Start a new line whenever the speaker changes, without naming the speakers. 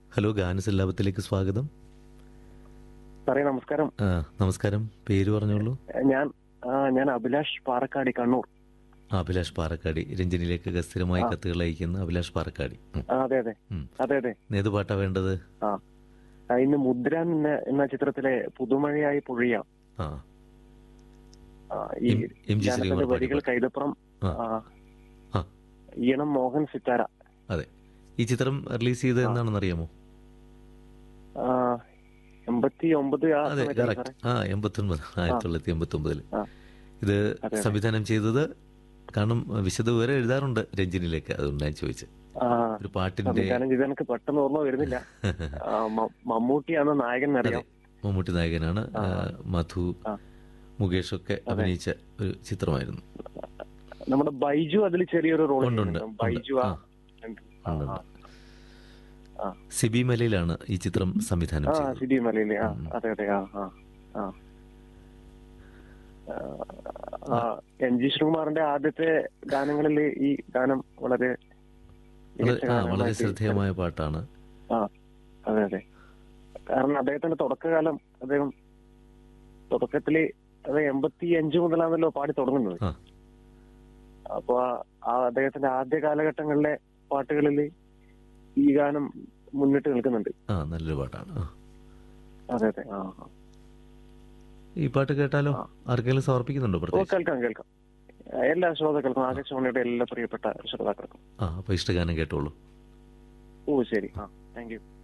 Hello ഗാനസല്ലാപത്തിലേക്ക് സ്വാഗതം
സാറേ നമസ്കാരം
ആ, നമസ്കാരം പേര് പറഞ്ഞോളൂ
ഞാൻ ആ, ഞാൻ അഭിലാഷ് പാറക്കാടി കണ്ണൂർ
ആ, അഭിലാഷ് പാറക്കാടി രഞ്ജനിയിലേക്ക് സ്ഥിരമായി
ആ.
കത്തുകൾ അയക്കുന്ന അഭിലാഷ് പാറക്കാടി ഉം,
ആ, അതെ അതെ
ഉം.
അതെ അതെ
ഏത് പാട്ടാ വേണ്ടത്
ആ ആ, ഇന്ന് മുദ്രാൻ എന്ന എന്ന ചിത്രത്തിലെ പുതുമഴയായി പൊഴിയാം
ആ
ആ, ഈ
എം- എം ജി
ഗാനത്തിന്റെ
ശ്രീകുമാർ
വരികൾ
പാടിയ
കൈതപ്പുറം
ആ.
ആ,
ആ.
ഈണം മോഹൻ സിത്താര
അതെ ഈ ചിത്രം റിലീസ് ചെയ്തത് എന്നാണെന്ന് അറിയാമോ
ആ, എൺപത്തി ഒമ്പത് ആ
അതെ
സമയത്തല്ലേ
കറക്റ്റ്
സാറേ
ആ എൺപത്തി ഒൻപത് ആയിരത്തി തൊള്ളായിരത്തി എൺപത്തി ഒമ്പതിൽ
ആ.
ഇത്
അതെ, അതെ.
സംവിധാനം ചെയ്തത് കാരണം വിശദ വിവരം എഴുതാറുണ്ട് രഞ്ജനിയിലേക്ക് അതുകൊണ്ട് ഞാൻ ചോദിച്ചത്
ആ
ഒരു പാട്ടിന്റെ
സംവിധാനം ചെയ്ത് എനിക്ക് പെട്ടെന്ന് ഓർമ്മ വരുന്നില്ല ആ, മ- മമ്മൂട്ടിയാണ് നായകൻ എന്നറിയാം
മമ്മൂട്ടി നായകനാണ്
ആ.
ആ, മധു
ആ.
മുകേഷ് ഒക്കെ അഭിനയിച്ച ഒരു ചിത്രമായിരുന്നു
നമ്മുടെ ബൈജു അതിൽ ചെറിയൊരു റോൾ
ഉണ്ട്, ഉണ്ട്,
ബൈജു ആ
ഉണ്ട്.
ആ,
ഉണ്ട്,
ആ.
ഉണ്ട്. സിബി മലയിലാണ് ഈ ചിത്രം സംവിധാനം
ആ
ചെയ്തത്
സിഡി മലയിലെ ആ
ഉം.
അതെ അതെ ആ ആ ആ ആ, എം ജി ശ്രീകുമാറിന്റെ ആദ്യത്തെ ഗാനങ്ങളിൽ ഈ ഗാനം വളരെ
വളരെ
മികച്ച
ആ, വളരെ
ഗാനമായിട്ട്
ശ്രദ്ധേയമായ പാട്ടാണ്
ആ അതെ അതെ കാരണം അദ്ദേഹത്തിന്റെ തുടക്കകാലം അദ്ദേഹം തുടക്കത്തില് അത് എൺപത്തി അഞ്ച് മുതലാണല്ലോ പാടി തുടങ്ങുന്നത്
ആ.
അപ്പൊ ആ- ആ അദ്ദേഹത്തിന്റെ ആദ്യ കാലഘട്ടങ്ങളിലെ പാട്ടുകളിൽ ഈ ഗാനം മുന്നിട്ട് നിൽക്കുന്നുണ്ട്
ആ നല്ലൊരു പാട്ടാണ് ആ.
അതെ അതെ ആ ആ.
ഈ പാട്ട് കേട്ടാലോ
ആ.
ആർക്കെങ്കിലും സമർപ്പിക്കുന്നുണ്ടോ
ഓ
പ്രത്യേകിച്ച്
കേൾക്കാം കേൾക്കാം എല്ലാ ശ്രോതാക്കൾക്കും ആകാശവാണിയുടെ എല്ലാ പ്രിയപ്പെട്ട ശ്രോതാക്കൾക്കും
ആ അപ്പൊ ഇഷ്ടഗാനം കേട്ടോളൂ
ഓ ശരി ആ താങ്ക് യു